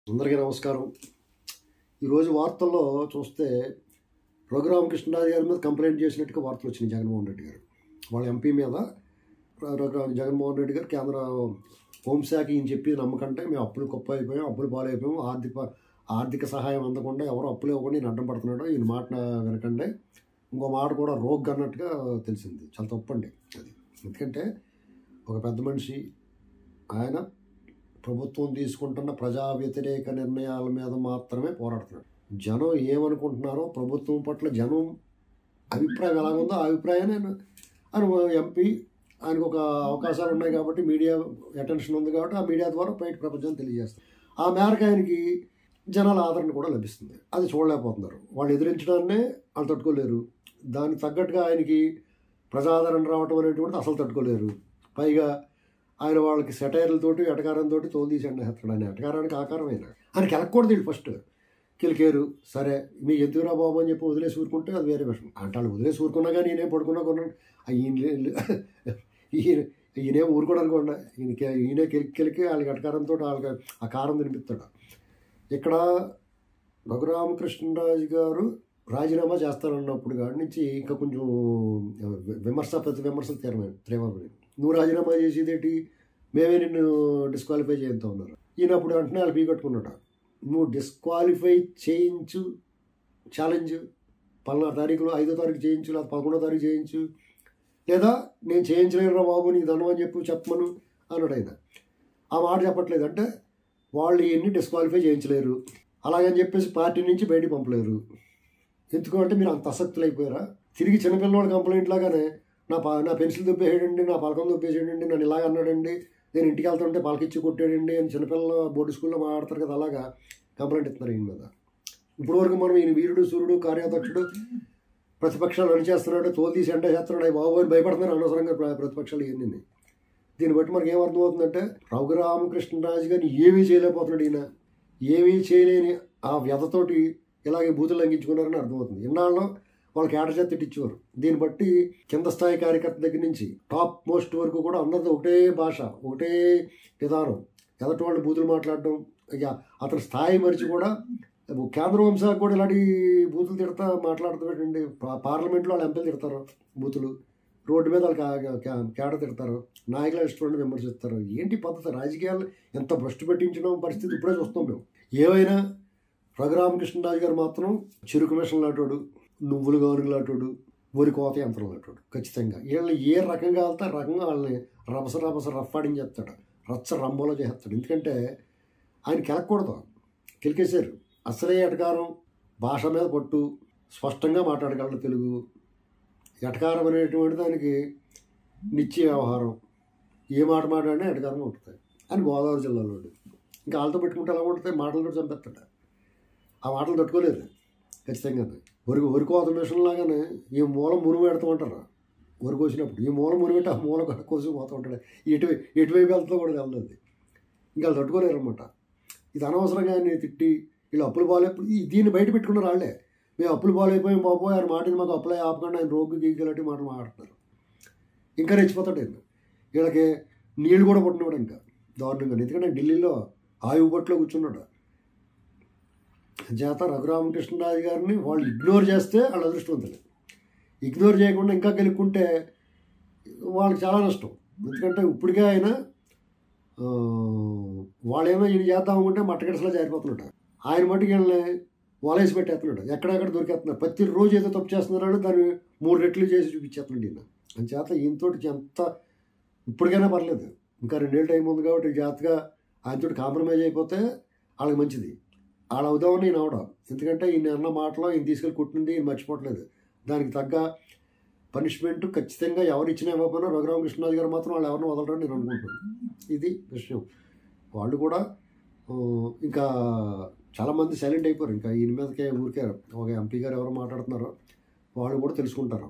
అందరికీ నమస్కారం ఈరోజు వార్తల్లో చూస్తే రఘురామ కృష్ణరాజు గారి మీద కంప్లైంట్ చేసినట్టుగా వార్తలు వచ్చినాయి జగన్మోహన్ రెడ్డి గారు వాళ్ళ ఎంపీ మీద ర- రఘురామ జగన్మోహన్ రెడ్డి గారు కేంద్ర హోంశాఖ ఈయన చెప్పి నమ్మకంటే మేము అప్పులు గొప్ప అయిపోయాం అప్పులు పాలైపోయాం ఆర్థిక ఆర్థిక సహాయం అందకుండా ఎవరు అప్పులు ఇవ్వకుండా ఈయన అడ్డం పడుతున్నాడు ఈయన మాట వినకండి ఇంకో మాట కూడా రోగ్ అన్నట్టుగా తెలిసింది చాలా తప్పండి అది ఎందుకంటే ఒక పెద్ద మనిషి ఆయన ప్రభుత్వం తీసుకుంటున్న ప్రజా వ్యతిరేక నిర్ణయాల మీద మాత్రమే పోరాడుతున్నాడు జనం ఏమనుకుంటున్నారో ప్రభుత్వం పట్ల జనం అభిప్రాయం ఎలా ఉందో ఆ అభిప్రాయాన్ని ఆయన ఆయన ఎంపీ ఆయనకు ఒక అవకాశాలు ఉన్నాయి కాబట్టి మీడియా అటెన్షన్ ఉంది కాబట్టి ఆ మీడియా ద్వారా బయట ప్రపంచం తెలియజేస్తారు ఆ మేరకు ఆయనకి జనాల ఆదరణ కూడా లభిస్తుంది అది చూడలేకపోతున్నారు వాళ్ళు ఎదిరించడాన్నే వాళ్ళు తట్టుకోలేరు దానికి తగ్గట్టుగా ఆయనకి ప్రజాదరణ రావటం అనేటువంటిది అసలు తట్టుకోలేరు పైగా ఆయన వాళ్ళకి సెటైర్లతోటి ఎటకారంతో తోలు తీసి ఎండేస్తాడు ఆయన ఎటకారానికి ఆకారమైన ఆయనకి ఎలక్కూడదు వీళ్ళు ఫస్ట్ కిలికేరు సరే మీ ఎందుకురా బాబు అని చెప్పి వదిలేసి ఊరుకుంటే అది వేరే విషయం అంటే వాళ్ళు వదిలేసి ఊరుకున్నా కానీ నేనేం పడుకున్నా కొన్నాను ఆ ఈయన ఈయన ఈయనేం ఊరుకోవడానికి కూడా ఈయనకి ఈయనే కిలికి కిలికి వాళ్ళకి ఎటకారంతో వాళ్ళకి ఆ కారం తినిపిస్తాడు ఇక్కడ రఘురామకృష్ణరాజు గారు రాజీనామా చేస్తానన్నప్పుడు కాడి నుంచి ఇంకా కొంచెం విమర్శ ప్రతి విమర్శలు తీరమే తీవ్రమే నువ్వు రాజీనామా చేసేదేంటి మేమే నిన్ను డిస్క్వాలిఫై చేయంతా ఉన్నారు ఈయన అప్పుడు వెంటనే వాళ్ళు పీ కట్టుకున్నాడు నువ్వు డిస్క్వాలిఫై చేయించు ఛాలెంజ్ పలానా తారీఖులో ఐదో తారీఖు చేయించు లేదా పదకొండో తారీఖు చేయించు లేదా నేను చేయించలేనురా బాబు నీకు దండం అని చెప్పు చెప్పమను అన్నాడు ఆయన ఆ మాట చెప్పట్లేదు అంటే వాళ్ళు ఇవన్నీ డిస్క్వాలిఫై చేయించలేరు అలాగని చెప్పేసి పార్టీ నుంచి బయటికి పంపలేరు ఎందుకు అంటే మీరు అంత అసక్తులు అయిపోయారా తిరిగి చిన్నపిల్లవాడు కంప్లైంట్ లాగానే నా పా నా పెన్సిల్ దుబ్బేసాడండి నా పలకం దుబ్బేసాడండి నన్ను ఇలాగ అన్నాడండి నేను ఇంటికి వెళ్తుంటే పలకిచ్చి కొట్టాడండి అని చిన్నపిల్లలు బోర్డు స్కూల్లో మాట్లాడతారు కదా అలాగా కంప్లైంట్ ఇస్తున్నారు ఈయన మీద ఇప్పుడు వరకు మనం ఈయన వీరుడు సూర్యుడు కార్యాధ్యక్షుడు ప్రతిపక్షాలు అని చేస్తున్నాడు తోలు తీసి అంటే చేస్తున్నాడు అయ్యి బాబు అని భయపడుతున్నారు అనవసరంగా ప్ర- ప్రతిపక్షాలు ఇవన్నీ దీన్ని బట్టి మనకి ఏమర్థమవుతుందంటే రఘురామకృష్ణరాజు గారిని ఏమీ చేయలేకపోతున్నాడు ఈయన ఏమీ చేయలేని ఆ వ్యధతోటి ఇలాగే బూతులు లంఘించుకున్నారని అర్థమవుతుంది ఇన్నాళ్ళు వాళ్ళకి ఏట చేత తిట్టించేవారు దీన్ని బట్టి కింద స్థాయి కార్యకర్త దగ్గర నుంచి టాప్ మోస్ట్ వరకు కూడా అందరిది ఒకటే భాష ఒకటే విధానం ఎదటి వాళ్ళు బూతులు మాట్లాడడం ఇక అతని స్థాయి మరిచి కూడా కేంద్ర వంశాలకు కూడా ఇలాంటి బూతులు తిడతా మాట్లాడుతున్నటువంటి పార్లమెంట్లో వాళ్ళు ఎంపీలు తిడతారు బూతులు రోడ్డు మీద వాళ్ళు కా- కా- కేడ తిడతారు నాయకుల ఇష్టం విమర్శిస్తారు ఏంటి పద్ధతి రాజకీయాలు ఎంత భ్రష్టు పెట్టించడం పరిస్థితి ఇప్పుడే చూస్తాం మేము ఏవైనా రఘురామకృష్ణరాజు గారు మాత్రం చెరుకు మిషన్ లాంటోడు నువ్వులు గానుగు లాంటోడు వరి కోత యంత్రం లాంటోడు ఖచ్చితంగా వీళ్ళని ఏ రకంగా వెళ్తే ఆ రకంగా వాళ్ళని రభస రభస రఫాడించేస్తాడు రచ్చ రంబోలో చేస్తాడు ఎందుకంటే ఆయన కెలకూడదు కెలికేశారు అసలే ఎటకారం భాష మీద పట్టు స్పష్టంగా మాట్లాడగలడు తెలుగు ఎటకారం అనేటువంటి దానికి నిత్య వ్యవహారం ఏ మాట మాట్లాడినా ఎటకారం ఉంటుంది అని గోదావరి జిల్లాలో ఉండి. ఇంకా వాళ్ళతో పెట్టుకుంటే ఎలా ఉంటుంది మాటలతో చంపేస్తాడు ఆ మాటలు తట్టుకోలేదు ఖచ్చితంగా వరి వరి కోత మిషన్ లాగానే ఈ మూలం మునుగు పెడతామంటారు వరి కోసినప్పుడు ఈ మూలం మునిగి పెట్టి ఆ మూల కూడా కోసి పోతూ ఉంటాడు ఎటువైపు ఎటువైపు వెళ్తుందో కూడా వెళ్ళదు ఇంకా వాళ్ళు తట్టుకోలేరు అనమాట ఇది అనవసరంగా ఆయన తిట్టి వీళ్ళు అప్పులు బాగాలేపు దీన్ని బయట పెట్టుకున్నారు వాళ్ళే మేము అప్పులు బాగాలేకపోయాం బాబు ఆయన మాటని మాకు అప్లై ఆపకుండా ఆయన రోగ్గు గీకలాంటి మాటలు మాట్లాడుతున్నారు ఇంకా రెచ్చిపోతాడు ఆయన వీళ్ళకి నీళ్ళు కూడా పుట్టినవాడు ఇంకా దారుణంగా ఎందుకంటే ఢిల్లీలో ఆయువు బొట్లో కూర్చున్నాడు చేత రఘురామకృష్ణరాజు గారిని వాళ్ళు ఇగ్నోర్ చేస్తే వాళ్ళు అదృష్టవంతులు ఇగ్నోర్ చేయకుండా ఇంకా గెలుక్కుంటే వాళ్ళకి చాలా నష్టం ఎందుకంటే ఇప్పటికే ఆయన ఆ, వాళ్ళేమో ఈయన చేద్దాం అనుకుంటే మట్టగడసలా జారిపోతున్నాడు ఆయన మట్టుకు వీళ్ళని వలేసి పెట్టేస్తున్నాడు ఎక్కడెక్కడ దొరికేస్తున్నారు ప్రతిరోజు ఏదో తప్పు చేస్తున్నాడు దాన్ని మూడు రెట్లు చేసి చూపించేస్తున్నాడు ఈయన అంచేత ఈయనతోటి ఎంత ఇప్పటికైనా పర్లేదు ఇంకా రెండేళ్ళు టైం ఉంది కాబట్టి జాగ్రత్తగా ఆయనతోటి కాంప్రమైజ్ అయిపోతే వాళ్ళకి మంచిది వాళ్ళ అవుదామని ఈయన అవడం ఎందుకంటే ఈయన అన్న మాటలో ఈయన తీసుకెళ్ళి కుట్టింది ఈయన మర్చిపోవట్లేదు దానికి తగ్గ పనిష్మెంట్ ఖచ్చితంగా ఎవరు ఇచ్చినా ఇవ్వకపోయినా రఘురామకృష్ణరాజు గారు మాత్రం వాళ్ళు ఎవరిని వదలరని నేను అనుకుంటున్నాను ఇది విషయం వాళ్ళు కూడా ఆ, ఇంకా చాలామంది సైలెంట్ అయిపోయారు ఇంకా ఈయన మీదకే ఊరికే ఒక ఎంపీ గారు ఎవరు మాట్లాడుతున్నారో వాళ్ళు కూడా తెలుసుకుంటారు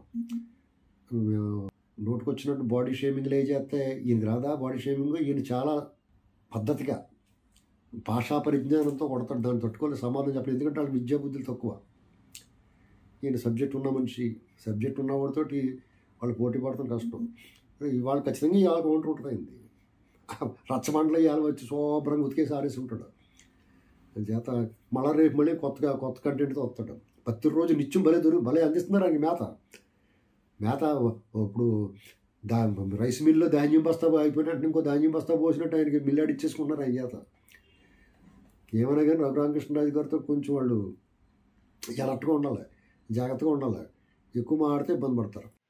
నోటికి వచ్చినట్టు బాడీ షేమింగ్లు ఏ చేస్తే ఈయనకి రాదా బాడీ షేమింగ్ ఈయన చాలా పద్ధతిగా భాషా పరిజ్ఞానంతో కొడతాడు దాన్ని తట్టుకోలేదు సమాధానం చెప్పలేదు ఎందుకంటే వాళ్ళకి విద్యా బుద్ధులు తక్కువ ఈయన సబ్జెక్ట్ ఉన్న మనిషి సబ్జెక్ట్ ఉన్నవాడితోటి వాళ్ళు పోటీ పడటం కష్టం ఇవాళ ఖచ్చితంగా ఇవాళ కౌంటర్ ఉంటుంది రచ్చబండలో ఇవాళ వచ్చి శుభ్రంగా ఉతికేసి ఆరేసి ఉంటాడు చేత మళ్ళా రేపు మళ్ళీ కొత్తగా కొత్త కంటెంట్తో వస్తాడు ప్రతిరోజు నిత్యం భలే దొరికి భలే అందిస్తున్నారు ఆయనకి మేత మేత ఇప్పుడు దా రైస్ మిల్లో ధాన్యం బస్తా అయిపోయినట్టు ఇంకో ధాన్యం బస్తా పోసినట్టు ఆయనకి మిల్లాడి ఇచ్చేసుకున్నారు ఆయన చేత ఏమైనా కానీ రఘురామకృష్ణరాజు గారితో కొంచెం వాళ్ళు ఎలర్ట్గా ఉండాలి జాగ్రత్తగా ఉండాలి ఎక్కువ మాడితే ఇబ్బంది పడతారు